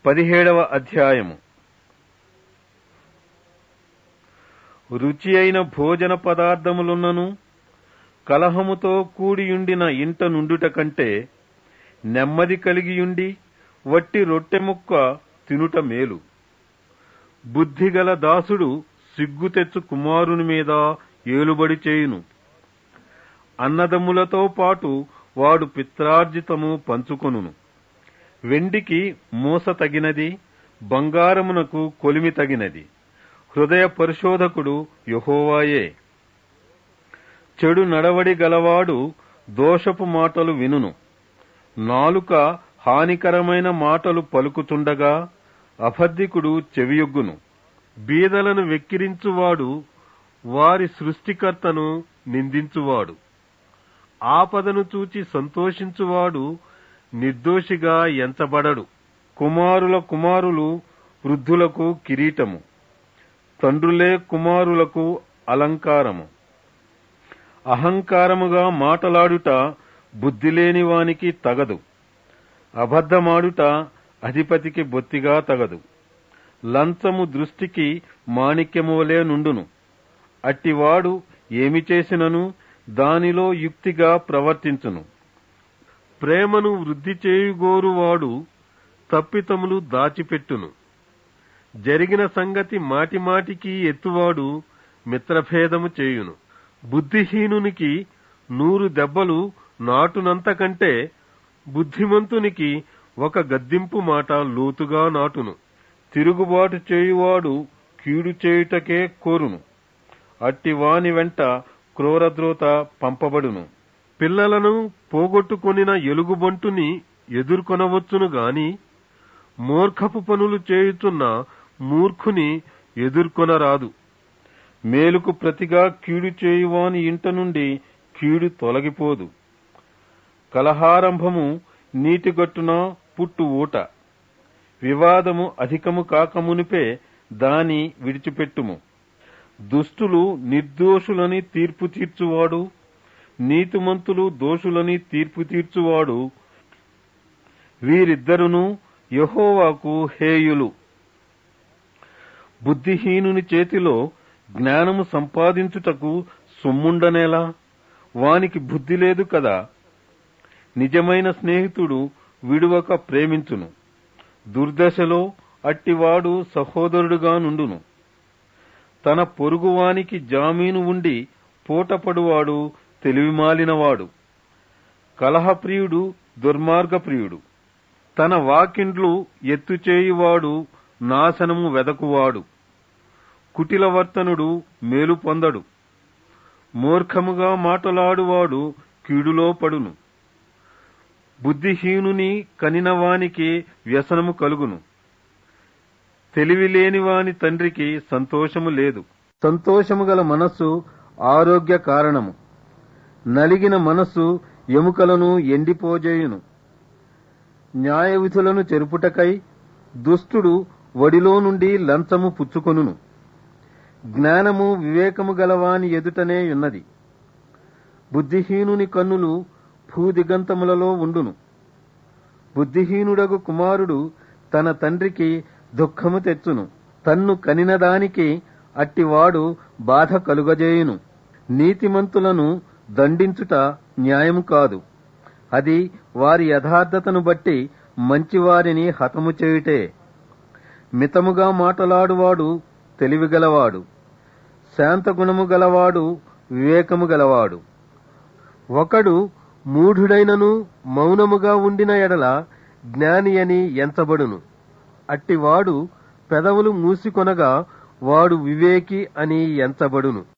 పదిహేడవ అధ్యాయము రుచి అయిన భోజన పదార్థములున్నను కలహముతో కూడియుండిన ఇంట నుండుట కంటే నెమ్మది కలిగియుండి వట్టి రొట్టె ముక్క తినుట మేలు బుద్ధిగల దాసుడు సిగ్గు తెచ్చు కుమారుని మీద ఏలుబడి చేయును అన్నదమ్ములతో పాటు వాడు పిత్రార్జితము పంచుకొనును వెండికి మూస తగినది బంగారమునకు కొలిమి తగినది హృదయ పరిశోధకుడు యహోవాయే చెడు నడవడి గలవాడు దోషపు మాటలు వినును నాలుక హానికరమైన మాటలు పలుకుతుండగా అబద్ధికుడు చెవియొగ్గును బీదలను వెక్కిరించువాడు వారి సృష్టికర్తను నిందించువాడు ఆపదను చూచి సంతోషించువాడు నిర్దోషిగా ఎంచబడడు కుమారుల కుమారులు వృద్ధులకు కిరీటము తండ్రులే కుమారులకు అలంకారము అహంకారముగా మాటలాడుట బుద్ధిలేని వానికి తగదు అబద్ధమాడుట అధిపతికి బొత్తిగా తగదు లంచము దృష్టికి మాణిక్యము వలె నుండును అట్టివాడు ఏమి చేసినను దానిలో యుక్తిగా ప్రవర్తించును ప్రేమను వృద్ధి చేయుగోరువాడు తప్పితములు దాచిపెట్టును జరిగిన సంగతి మాటిమాటికి ఎత్తువాడు మిత్రభేదము చేయును బుద్ధిహీనునికి నూరు దెబ్బలు నాటునంతకంటే బుద్ధిమంతునికి ఒక గద్దింపు మాట లోతుగా నాటును తిరుగుబాటు చేయువాడు కీడు చేయుటకే కోరును అట్టి వాని వెంట క్రూరద్రోత పంపబడును పిల్లలను పోగొట్టుకొనిన ఎలుగుబంటుని ఎదుర్కొనవచ్చును గాని మూర్ఖపు పనులు చేయుచున్న మూర్ఖుని ఎదుర్కొనరాదు మేలుకు ప్రతిగా కీడు చేయువాని ఇంట నుండి కీడు తొలగిపోదు కలహారంభము నీటిగట్టున పుట్టు ఊట వివాదము అధికము కాకమునిపే దాని విడిచిపెట్టుము దుష్టులు నిర్దోషులని తీర్పు తీర్చువాడు నీతిమంతులు దోషులని తీర్పు తీర్చువాడు వీరిద్దరును యహోవాకు హేయులు బుద్ధిహీనుని చేతిలో జ్ఞానము సంపాదించుటకు సొమ్ముండనేలా వానికి బుద్ధి లేదు కదా నిజమైన స్నేహితుడు విడువక ప్రేమించును దుర్దశలో అట్టివాడు సహోదరుడుగా నుండును తన పొరుగువానికి జామీను ఉండి పూటపడువాడు తెలివిమాలినవాడు కలహప్రియుడు దుర్మార్గప్రియుడు తన వాకిండ్లు ఎత్తుచేయువాడు నాశనము వెదకువాడు కుటిలవర్తనుడు మేలు పొందడు మూర్ఖముగా మాటలాడువాడు కీడులో పడును బుద్ధిహీనుని కనినవానికి వ్యసనము కలుగును తెలివిలేనివాని తండ్రికి సంతోషము లేదు సంతోషము గల మనస్సు ఆరోగ్య కారణము నలిగిన మనస్సు ఎముకలను ఎండిపోజేయును న్యాయ విధులను చెరుపుటకై దుష్టుడు వడిలో నుండి లంచము పుచ్చుకొనును జ్ఞానము వివేకము గలవాని ఎదుటనే ఉన్నది బుద్ధిహీనుని కన్నులు భూదిగంతములలో ఉండును బుద్ధిహీనుడగు కుమారుడు తన తండ్రికి దుఃఖము తెచ్చును తన్ను కనినదానికి అట్టివాడు బాధ కలుగజేయును నీతిమంతులను దండించుట న్యాయము కాదు అది వారి యథార్థతను బట్టి మంచివారిని హతము చేయుటే మితముగా మాటలాడువాడు తెలివిగలవాడు శాంతగుణము గలవాడు వివేకము గలవాడు ఒకడు మూఢుడైనను మౌనముగా ఉండిన ఎడల జ్ఞాని అని ఎంచబడును అట్టివాడు పెదవులు మూసికొనగా వాడు వివేకి అని ఎంచబడును